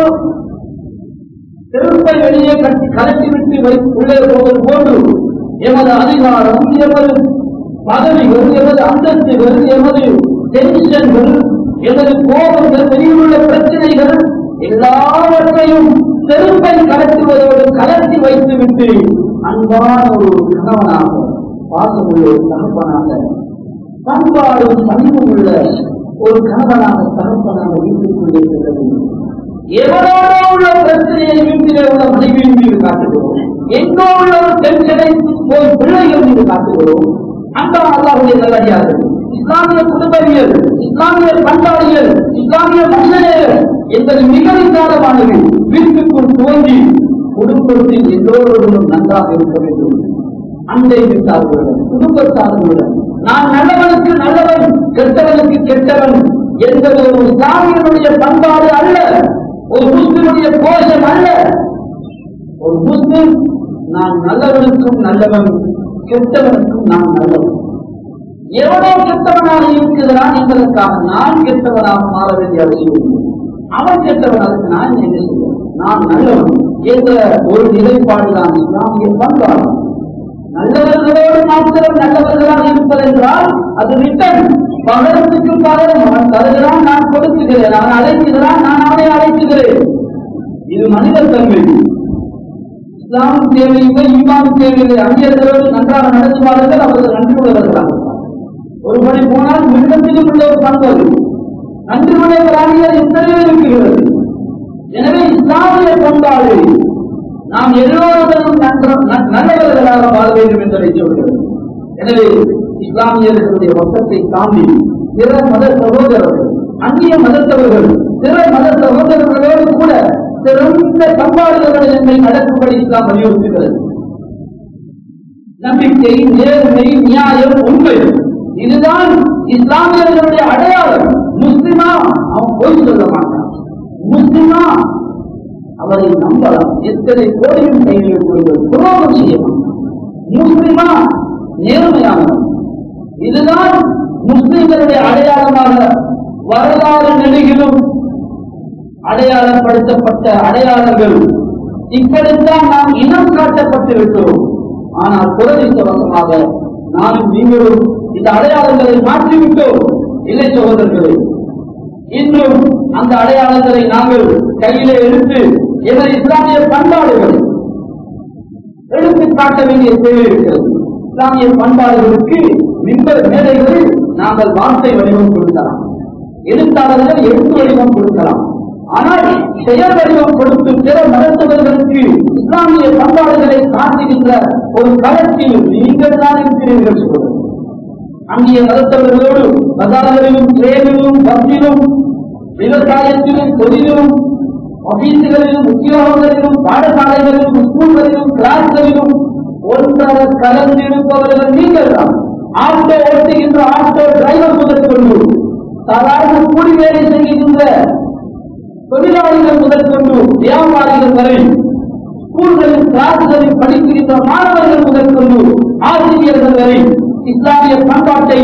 [SPEAKER 1] செருப்பை வெளியே கட்டி கலட்டி விட்டு வை உள்ளே போவது போன்று எமது அதிகாரம் எமது பதவிகள் எமது அந்தஸ்துகள் எமது டென்ஷன்கள் எமது கோபங்கள் வெளியிலுள்ள பிரச்சனைகள் எல்லாவற்றையும் செருப்பை கலட்டுவதோடு கலட்டி வைத்துவிட்டு அன்பான ஒரு கணவனாக பாசமுள்ள ஒரு தகப்பனாக பண்பாடும் பணிவும் உள்ள ஒரு கணவனாக தகப்பனாக வீட்டுக்குள்ளே செல்ல வேண்டும் எவரோட உள்ள பிரச்சனையை வீட்டிலே உள்ள மனைவியின் மீது காட்டுகிறோம் எங்கோ உள்ள ஒரு டென்ஷனை போய் பிள்ளைகள் மீது காட்டுகிறோம் அந்த அல்லாவுடைய நல்லடியார்கள் இஸ்லாமிய குடும்பவியல் இஸ்லாமிய பண்பாடியல் இஸ்லாமிய மனிதநேயர் என்பது மிக விசாலமானது வீட்டுக்குள் துவங்கி குடும்பத்தில் எல்லோருடனும் நன்றாக இருக்க வேண்டும் அண்டை விட்டார்களுடன் குடும்பத்தார்களுடன் நான் நல்லவனுக்கு நல்லவன் கெட்டவனுக்கு கெட்டவன் என்பது ஒரு இஸ்லாமியனுடைய பண்பாடு அல்ல ஒரு முஸ்லிமுடைய கோஷம் அல்ல ஒரு முஸ்லிம் நான் நல்லவனுக்கும் நல்லவன் கெட்டவனுக்கும் நான் நல்லவன் எவனோ கெட்டவனாக இருக்கிறான் என்பதற்காக நான் கெட்டவனாக மாற வேண்டிய அவசியம் இல்லை. அவன் கெட்டவனாக நான் என்ன செய்வேன் நான் நல்லவன் என்ற ஒரு நிலைப்பாடுதான் இஸ்லாமிய பண்பாடு நல்லவர்களோடு மாத்திரம் நல்லவர்களாக இருப்பதென்றால் அது ரிட்டன் பகரத்துக்கு பகரம் அவன் தருகிறான் நான் கொடுக்குகிறேன் அவன் அழைக்குகிறான் நான் அவனை அழைக்குகிறேன் இது மனித தன்மை இஸ்லாம் தேவையில்லை ஈமான் தேவையில்லை அந்நியர்களோடு நன்றாக நடந்து பாருங்கள் அவர்கள் நன்றி உள்ளவர்களாக ஒருபடி போனால் மிருகத்திலும் உள்ள ஒரு பண்பு அது. நன்றி உடையவராகியர் எத்தனையோ இருக்கிறது எனவே இஸ்லாமிய பண்பாடு நாம் எல்லோருடனும் நன்ற- ந- நல்லவர்களாக வாழ வேண்டும் என்பதை சொல்கிறது எனவே இஸ்லாமியர்களுடைய வட்டத்தை தாண்டி பிற மத சகோதரர்கள் அந்நிய மதத்தவர்கள் பிற மத சகோதரர்களோடு கூட சிறந்த பண்பாடுகளுடன் என்னை நடக்கும்படி இஸ்லாம் வலியுறுத்துகிறது நம்பிக்கை நேர்மை நியாயம் உண்மை இதுதான் இஸ்லாமியர்களுடைய அடையாளம் முஸ்லிமா அவன் பொய் சொல்ல மாட்டான் முஸ்லிமா அவரை நம்பலாம் எத்தனை கோடியும் கையில் கொள்வது துரோகம் செய்ய மாட்டான் முஸ்லிமா நேர்மையானவன் இதுதான் முஸ்லிம்களுடைய அடையாளமாக வரலாறு நெடுகிலும் அடையாளப்படுத்தப்பட்ட அடையாளங்கள் இப்படித்தான் நாம் இனம் காட்டப்பட்டு விட்டோம் ஆனால் துரதிருஷ்டவசமாக நானும் நீங்களும் இந்த அடையாளங்களை மாற்றிவிட்டோம் இல்லை சகோதரர்களே இன்றும் அந்த அடையாளங்களை நாங்கள் கையிலே எடுத்து எமது இஸ்லாமிய பண்பாடுகளை எடுத்து காட்ட வேண்டிய தேவை இருக்கிறது இஸ்லாமிய பண்பாடுகளுக்கு மின்பர் மேடைகளில் நாங்கள் வார்த்தை வடிவம் கொடுக்கலாம் எழுத்தாளர்கள் எழுத்து வடிவம் கொடுக்கலாம் ஆனால் செயல் வடிவம் கொடுத்து பிற மதத்தவர்களுக்கு இஸ்லாமிய பண்பாடுகளை காட்டுகின்ற ஒரு களத்தில் நீங்கள் தான் இருக்கிறீர்கள் சொல்வது அந்நிய மதத்தவர்களோடு பஜார்களிலும் ட்ரெயினிலும் பஸ்ஸிலும் விவசாயத்திலும் தொழிலும் ஆபீஸுகளிலும் உத்தியோகங்களிலும் பாடசாலைகளிலும் ஸ்கூல்களிலும் கிளாஸ்களிலும் ஒன்றாக கலந்திருப்பவர்கள் நீங்கள் தான் ஆட்டோ ஓட்டுகின்ற ஆட்டோ டிரைவர் முதற்கொண்டு சாதாரண கூலி வேலை செய்கின்ற தொழிலாளிகள் முதற்கொண்டு வியாபாரிகள் வரை ஸ்கூல்களில் கிளாஸ்களில் படிக்கின்ற மாணவர்கள் முதற்கொண்டு ஆசிரியர்கள் வரை இஸ்லாமிய பண்பாட்டை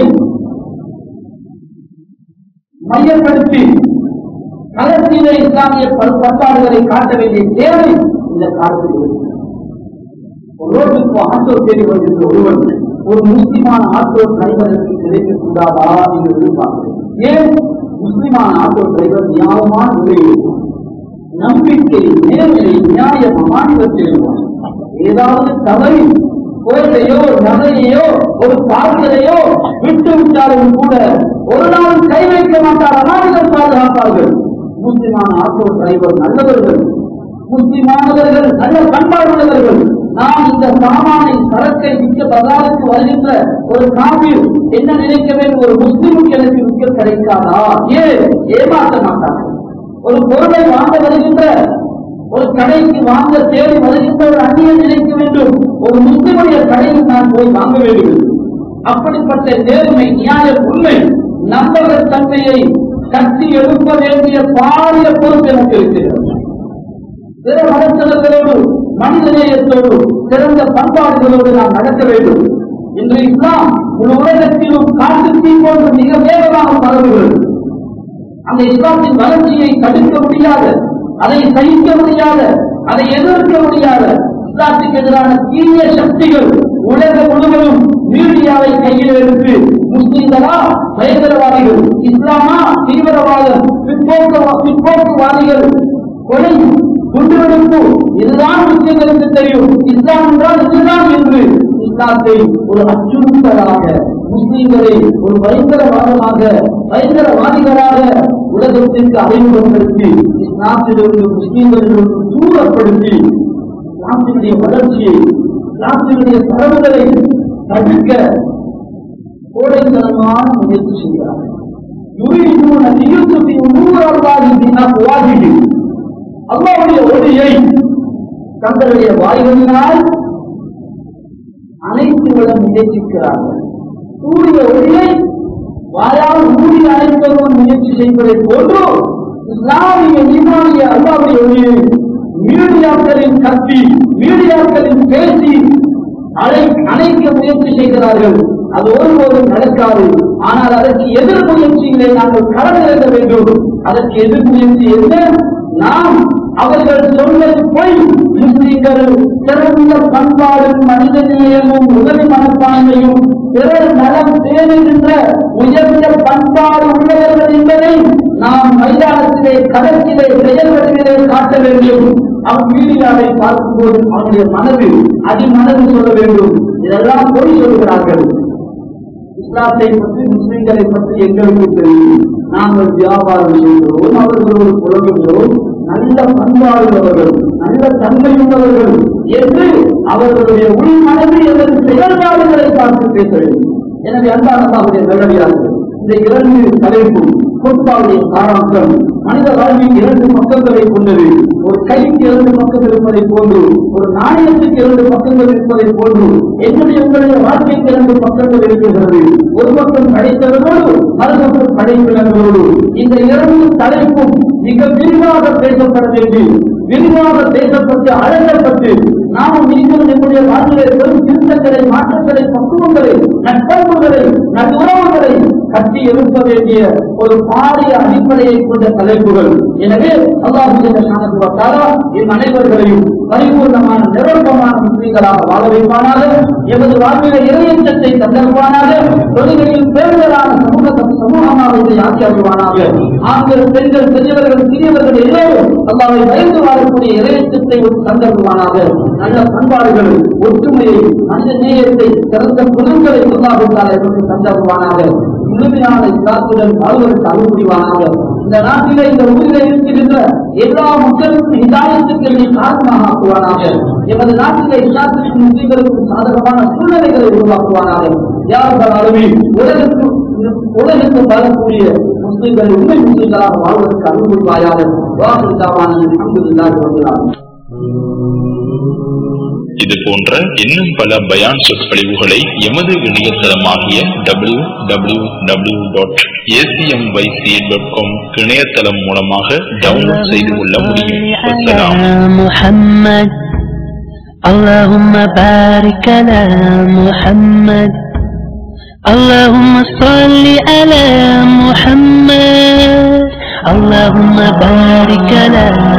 [SPEAKER 1] மையப்படுத்தி களத்திலே இஸ்லாமிய பண்- பண்பாடுகளை காட்ட வேண்டிய தேவை இந்த காலத்தில் இருக்கிறது. ஒரு ரோட்டுக்கு ஆட்டோ தேடி வருகின்ற ஒருவன் ஒரு முஸ்லிமான ஆட்டோ டிரைவருக்கு கிடைக்கக்கூடாதா என்று எதிர்பார்க்கிறேன் ஏன் முஸ்லிமான ஆட்டோ டிரைவர் நியாயமான விலையில் நம்பிக்கை நேர்மை நியாயம் அமானிதத்தில் ஏதாவது தவறி குழந்தையோ நகையையோ ஒரு பார்க்கலையோ விட்டு விட்டாலும் கூட ஒரு நாள் கை வைக்க மாட்டார் அமானிதம் பாதுகாப்பார்கள் முஸ்லிமான ஆட்டோ டிரைவர் நல்லவர்கள் முஸ்லிமானவர்கள் நல்ல பண்பாடுள்ளவர்கள் நாம் இந்த சாமானை சரக்கை விற்க பஜாருக்கு வருகின்ற ஒரு காபில் என்ன நினைக்க வேண்டும் ஒரு முஸ்லிமுக்கு எனக்கு விற்க கிடைக்காதா ஏன் ஏமாற்ற மாட்டார்கள் ஒரு பொருளை வாங்க வருகின்ற ஒரு கடைக்கு வாங்க தேடி வருகின்ற ஒரு அந்நியன் நினைக்க வேண்டும் ஒரு முஸ்லிமுடைய கடையில் நான் போய் வாங்க வேண்டும் அப்படிப்பட்ட நேர்மை நியாய உண்மை நம்பகத் தன்மையை கட்டி எழுப்ப வேண்டிய பாரிய பொறுப்பு எனக்கு இருக்கிறது பிற மதத்தவர்களோடு மனிதநேயத்தோடு சிறந்த பண்பாடுகளோடு நாம் நடக்க வேண்டும் இன்று இஸ்லாம் முழு உலகத்திலும் காட்டு தீ போன்று மிக வேகமாக பரவுகிறது அந்த இஸ்லாத்தின் வளர்ச்சியை தடுக்க முடியாத அதை சகிக்க முடியாத அதை எதிர்க்க முடியாத இஸ்லாத்துக்கு எதிரான தீய சக்திகள் உலகம் முழுவதும் மீடியாவை கையில் எடுத்து முஸ்லிம்களா பயங்கரவாதிகள் இஸ்லாமா தீவிரவாதம் பிற்போக்கு பிற்போக்குவாதிகள் கொலை குண்டுவெடுப்பு இதுதான் முஸ்லிம்களுக்கு தெரியும் இஸ்லாம் என்றால் இதுதான் என்று இஸ்லாத்தை ஒரு அச்சுறுத்தலாக முஸ்லிம்களை ஒரு பயங்கரவாதமாக பயங்கரவாதிகளாக உலகத்திற்கு அறிமுகப்படுத்தி இஸ்லாத்திலிருந்து முஸ்லிம்களிலிருந்து தூரப்படுத்தி இஸ்லாத்தினுடைய வளர்ச்சியை இஸ்லாத்தினுடைய தரவுகளை தடுக்க கோடைத்தனமான முயற்சி செய்கிறார்கள் யுரீதுன லியுத்ஃபிஉ நூரல்லாஹி பிஅஃவாஹிஹி அல்லாஹ்வுடைய ஒளியை தங்களுடைய வாய்களினால் அணைத்து விட முயற்சிக்கிறார்கள் சூரிய ஒளியை வாயால் மூடி அணைக்கவும் முயற்சி செய்வதை போன்று இஸ்லாமிய ஈமானிய அல்லாவுடைய ஒளியை மீடியாக்களின் கத்தி மீடியாக்களின் பேசி அழை அணைக்க முயற்சி செய்கிறார்கள் அது ஒருபோதும் நடக்காது ஆனால் அதற்கு எதிர் முயற்சிகளை நாங்கள் களமிறங்க வேண்டும் அதற்கு எதிர் முயற்சி என்ன நாம் அவர்கள் சொன்னது போய் முஸ்லிம்கள் முஸ்லிம்கள் சிறந்த பண்பாடும் மனித நேயமும் உதவி மனப்பான்மையும் பிறர் நலம் தேடுகின்ற உயர்ந்த பண்பாடு உள்ளவர்கள் என்பதை நாம் மைதானத்திலே களத்திலே செயல்வடிவிலே காட்ட வேண்டும் அவன் மீடியாவை பார்க்கும்போது அவனுடைய மனது அதிமனது சொல்ல வேண்டும் இதெல்லாம் பொய் சொல்கிறார்கள் இஸ்லாத்தை பற்றி முஸ்லிம்களை பற்றி எங்களுக்கு தெரியும் நாங்கள் வியாபாரம் செய்கிறோம் அவர்களோடு புலங்குகிறோம் நல்ல பண்பாடுள்ளவர்கள் நல்ல தன்மையுள்ளவர்கள் என்று அவர்களுடைய உள் மனது எதற்கு செயல்பாடுகளை பார்த்து பேச வேண்டும் எனவே அன்பான அவருடைய நல்லடியார்கள் இந்த இரண்டு தலைப்பும் குட்பாவுடைய சாராம்சம் மனித வாழ்வில் இரண்டு பக்கங்களை கொண்டது ஒரு கைக்கு இரண்டு பக்கம் இருப்பதை போன்று ஒரு நாணயத்துக்கு இரண்டு பக்கங்கள் இருப்பதை போன்று என்னுடைய உங்களுடைய வாழ்க்கைக்கு இரண்டு பக்கங்கள் இருக்கிறது ஒரு பக்கம் படைத்தவர்களோடு மறுபக்கம் படைப்பினர்களோடு இந்த இரண்டு தலைப்பும் மிக விரிவாக பேசப்பட வேண்டும் விரிவாக பேசப்பட்டு அழகப்பட்டு நாமும் நீங்கள் நம்முடைய வாழ்க்கையை பெரும் திருத்தங்களை மாற்றங்களை பக்குவங்களை நட்பண்புகளை நல்லுறவுகளை கட்டி எழுப்ப வேண்டிய ஒரு பாரிய அடிப்படையை கொண்ட தலைப்புகள் எனவே அல்லாஹாலா என் அனைவர்களையும் பரிபூர்ணமான நிரப்பமான முஸ்லீம்களாக வாழ வைப்பானாக எமது வாழ்வில இறையச்சத்தை தந்தருவானாக தொழில்களில் பேருதலான சமூக சமூகமாக இதை ஆக்கி அருள்வானாக ஆண்கள் பெண்கள் பெரியவர்கள் சிறியவர்கள் எல்லோரும் அல்லாவை பயந்து வாழக்கூடிய இறையச்சத்தை தந்தருவானாக நல்ல பண்பாடுகளை ஒற்றுமையை மனித நேயத்தை சிறந்த குணங்களை அல்லாஹால தந்தருவானாக முழுமையான இஸ்லாத்துடன் வாழ்வதற்கு அருள் புரிவானாக இந்த நாட்டிலே இந்த ஊரிலே இருக்கின்ற எல்லா மக்களுக்கும் இதாயத்துக்கு என்னை காரணமாக ஆக்குவானாக எமது நாட்டிலே இஸ்லாத்துக்கு முஸ்லிம்களுக்கும் சாதகமான சூழ்நிலைகளை உருவாக்குவானாக யார் அளவில் உலகத்து உலகத்து வாழக்கூடிய முஸ்லிம்கள் உண்மை முஸ்லிம்களாக வாழ்வதற்கு அருள் புரிவாயாக வாசல் அன்புல்லாஹி வருகிறார்
[SPEAKER 2] இது போன்ற இன்னும் பல பயான் சொற்பொழிவுகளை எமது இணையதளமாகிய W W W dot ACMYC dot com இணையதளம் மூலமாக டவுன்லோட் செய்து கொள்ள முடியும் வசலாம்
[SPEAKER 3] محمد اللهم بارك على محمد اللهم صل على محمد اللهم بارك على